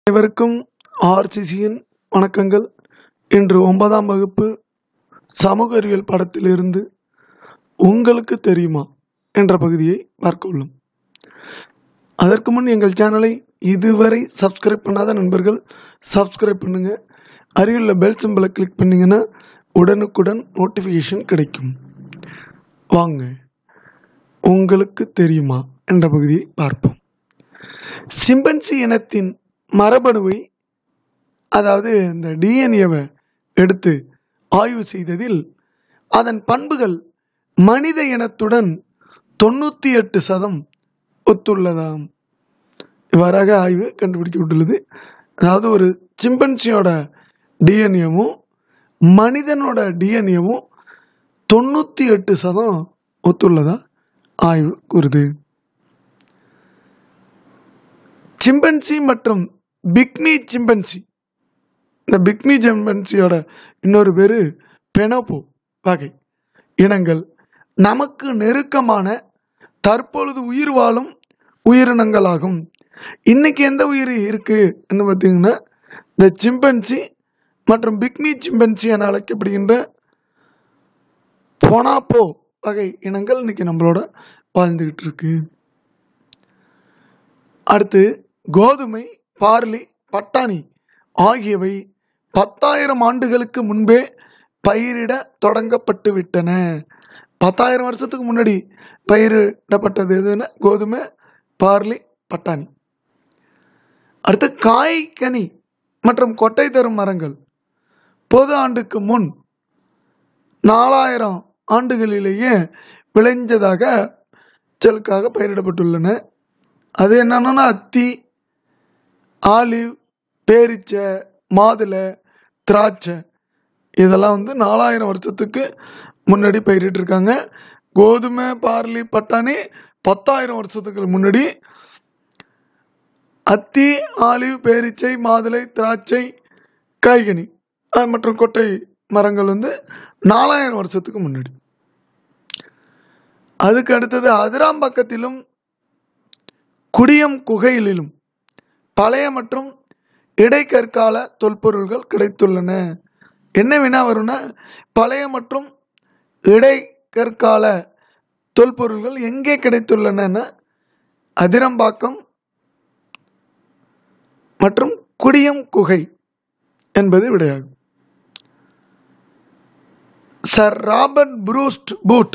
அனைவருக்கும் ஆர்சிசியின் வணக்கங்கள் இன்று ஒன்பதாம் வகுப்பு சமூக அறிவியல் பாடத்திலிருந்து உங்களுக்கு தெரியுமா என்ற பகுதியை பார்க்க உள்ளோம் அதற்கு முன் எங்கள் சேனலை இதுவரை சப்ஸ்கிரைப் பண்ணாத நண்பர்கள் சப்ஸ்கிரைப் பண்ணுங்க அருகிலுள்ள பெல் சிம்பிளை கிளிக் பண்ணீங்கன்னா உடனுக்குடன் நோட்டிஃபிகேஷன் கிடைக்கும் வாங்க உங்களுக்கு தெரியுமா என்ற பகுதியை பார்ப்போம் சிம்பன்சி இனத்தின் மரபணுவை அதாவது இந்த டிஎன்ஏவை எடுத்து ஆய்வு செய்ததில் அதன் பண்புகள் மனித இனத்துடன் தொண்ணூற்றி எட்டு சதம் ஒத்துள்ளதாம் இவ்வாறாக ஆய்வு கண்டுபிடிக்கப்பட்டுள்ளது அதாவது ஒரு சிம்பன்சியோட டிஎன்ஏவும் மனிதனோட டிஎன்ஏவும் தொண்ணூற்றி எட்டு சதம் ஒத்துள்ளதா ஆய்வு கூறுது சிம்பன்சி மற்றும் பிக்மி சிம்பன்சி இந்த பிக்மி சிம்பன்சியோட இன்னொரு பேர் பெனோபோ வகை இனங்கள் நமக்கு நெருக்கமான தற்பொழுது உயிர் வாழும் உயிரினங்களாகும் இன்னைக்கு எந்த உயிர் இருக்கு பார்த்தீங்கன்னா இந்த சிம்பன்சி மற்றும் பிக்மி சிம்பன்சி என அழைக்கப்படுகின்ற பொனாப்போ வகை இனங்கள் இன்னைக்கு நம்மளோட வாழ்ந்துகிட்டு இருக்கு அடுத்து கோதுமை பார்லி பட்டாணி ஆகியவை பத்தாயிரம் ஆண்டுகளுக்கு முன்பே பயிரிட தொடங்கப்பட்டு விட்டன பத்தாயிரம் வருஷத்துக்கு முன்னாடி பயிரிடப்பட்டது எதுன்னா கோதுமை பார்லி பட்டாணி அடுத்து காய் கனி மற்றும் கொட்டை தரும் மரங்கள் பொது ஆண்டுக்கு முன் நாலாயிரம் ஆண்டுகளிலேயே விளைஞ்சதாக செலுக்காக பயிரிடப்பட்டுள்ளன அது என்னன்னா அத்தி ஆலிவ் பேரிச்சை மாதுளை திராட்சை இதெல்லாம் வந்து நாலாயிரம் வருஷத்துக்கு முன்னாடி பயிரிட்டிருக்காங்க கோதுமை பார்லி பட்டாணி பத்தாயிரம் வருஷத்துக்கு முன்னாடி அத்தி ஆலிவ் பேரிச்சை மாதுளை திராட்சை காய்கனி அஹ் மற்றும் கொட்டை மரங்கள் வந்து நாலாயிரம் வருஷத்துக்கு முன்னாடி அதுக்கு அடுத்தது அதிராம்பக்கத்திலும் குடியம் குகைகளிலும் பழைய மற்றும் இடைக்கற்கால தொல்பொருள்கள் கிடைத்துள்ளன என்ன வினா வரும்னா பழைய மற்றும் இடைக்கற்கால தொல்பொருள்கள் எங்கே கிடைத்துள்ளன அதிரம்பாக்கம் மற்றும் குடியம் குகை என்பது விடையாகும் சர் ராபர்ட் புரூஸ்ட் பூட்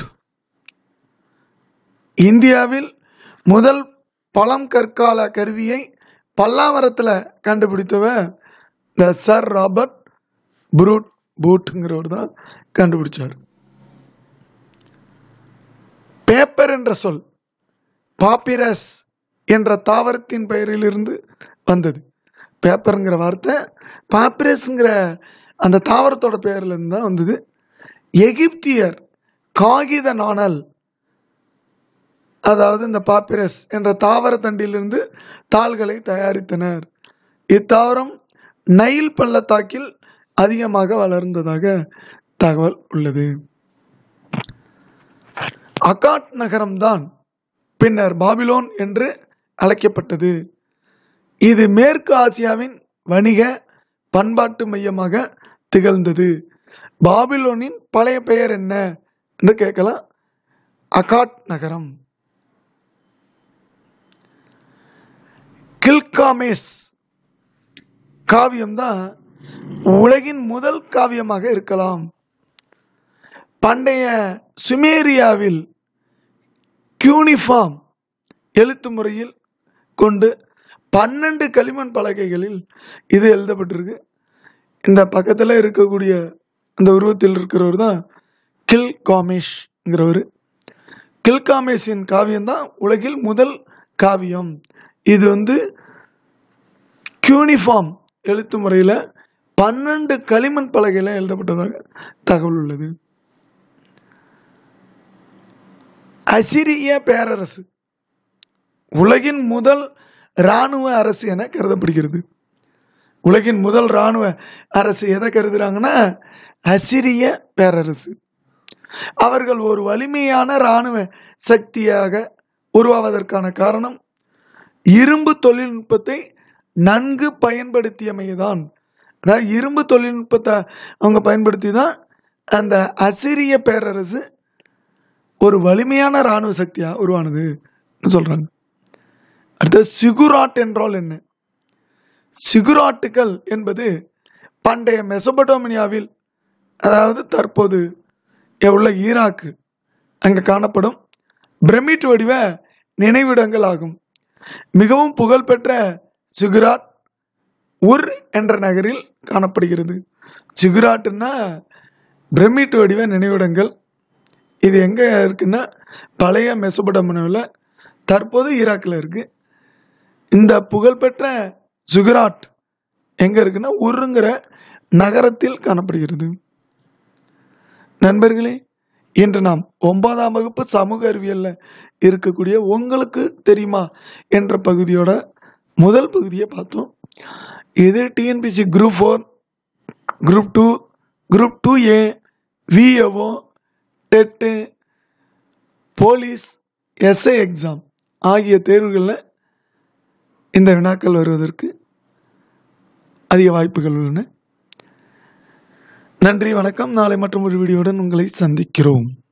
இந்தியாவில் முதல் பழம் கற்கால கருவியை பல்லாவரத்தில் கண்டுபிடித்தவர் இந்த சர் ராபர்ட் புரூட் பூட்டுங்கிறவர் தான் கண்டுபிடிச்சார் பேப்பர் என்ற சொல் பாப்பிரஸ் என்ற தாவரத்தின் பெயரிலிருந்து வந்தது பேப்பருங்கிற வார்த்தை பாப்பிரஸ்ங்கிற அந்த தாவரத்தோட பெயர்லேருந்து தான் வந்தது எகிப்தியர் காகித நாணல் அதாவது இந்த பாப்பிரஸ் என்ற தாவர தண்டிலிருந்து தாள்களை தயாரித்தனர் இத்தாவரம் நைல் பள்ளத்தாக்கில் அதிகமாக வளர்ந்ததாக தகவல் உள்ளது அகாட் நகரம்தான் பின்னர் பாபிலோன் என்று அழைக்கப்பட்டது இது மேற்கு ஆசியாவின் வணிக பண்பாட்டு மையமாக திகழ்ந்தது பாபிலோனின் பழைய பெயர் என்ன என்று கேட்கலாம் அகாட் நகரம் கில்காமேஸ் காவியம்தான் உலகின் முதல் காவியமாக இருக்கலாம் பண்டைய சுமேரியாவில் கியூனிஃபார்ம் எழுத்து முறையில் கொண்டு பன்னெண்டு களிமண் பலகைகளில் இது எழுதப்பட்டிருக்கு இந்த பக்கத்தில் இருக்கக்கூடிய அந்த உருவத்தில் இருக்கிறவர் தான் கில் காமேஷ்ங்கிறவர் கில்காமேஷின் காவியம் தான் உலகில் முதல் காவியம் இது வந்து கியூனிஃபார்ம் எழுத்து முறையில் பன்னெண்டு களிமண் பலகையில் எழுதப்பட்டதாக தகவல் உள்ளது அசிரிய பேரரசு உலகின் முதல் இராணுவ அரசு என கருதப்படுகிறது உலகின் முதல் இராணுவ அரசு எதை கருதுறாங்கன்னா அசிரிய பேரரசு அவர்கள் ஒரு வலிமையான இராணுவ சக்தியாக உருவாவதற்கான காரணம் இரும்பு தொழில்நுட்பத்தை நன்கு பயன்படுத்தியமைதான் அதாவது இரும்பு தொழில்நுட்பத்தை அவங்க பயன்படுத்தி தான் அந்த அசிரிய பேரரசு ஒரு வலிமையான இராணுவ சக்தியா உருவானது சொல்றாங்க அடுத்து சிகுராட் என்றால் என்ன சிகுராட்டுகள் என்பது பண்டைய மெசபடோமினியாவில் அதாவது தற்போது உள்ள ஈராக்கு அங்கே காணப்படும் பிரமிட் வடிவ நினைவிடங்கள் ஆகும் மிகவும் புகழ்பெற்ற சிகுராட் உர் என்ற நகரில் காணப்படுகிறது சிகுராட்னா பிரமிட் வடிவ நினைவிடங்கள் இது எங்கே இருக்குன்னா பழைய மெசபடோமினாவில் தற்போது ஈராக்கில் இருக்கு இந்த புகழ்பெற்ற சுகுராட் எங்கே இருக்குன்னா உருங்கிற நகரத்தில் காணப்படுகிறது நண்பர்களே இன்று நாம் ஒன்பதாம் வகுப்பு சமூக அறிவியல்ல இருக்கக்கூடிய உங்களுக்கு தெரியுமா என்ற பகுதியோட முதல் பகுதியை பார்த்தோம் இது TNPSC group four group two group two A VAO TET police SI exam ஆகிய தேர்வுகளில் இந்த வினாக்கள் வருவதற்கு அதிக வாய்ப்புகள் உள்ளன நன்றி வணக்கம் நாளை மற்றும் ஒரு வீடியோவுடன் உங்களை சந்திக்கிறோம்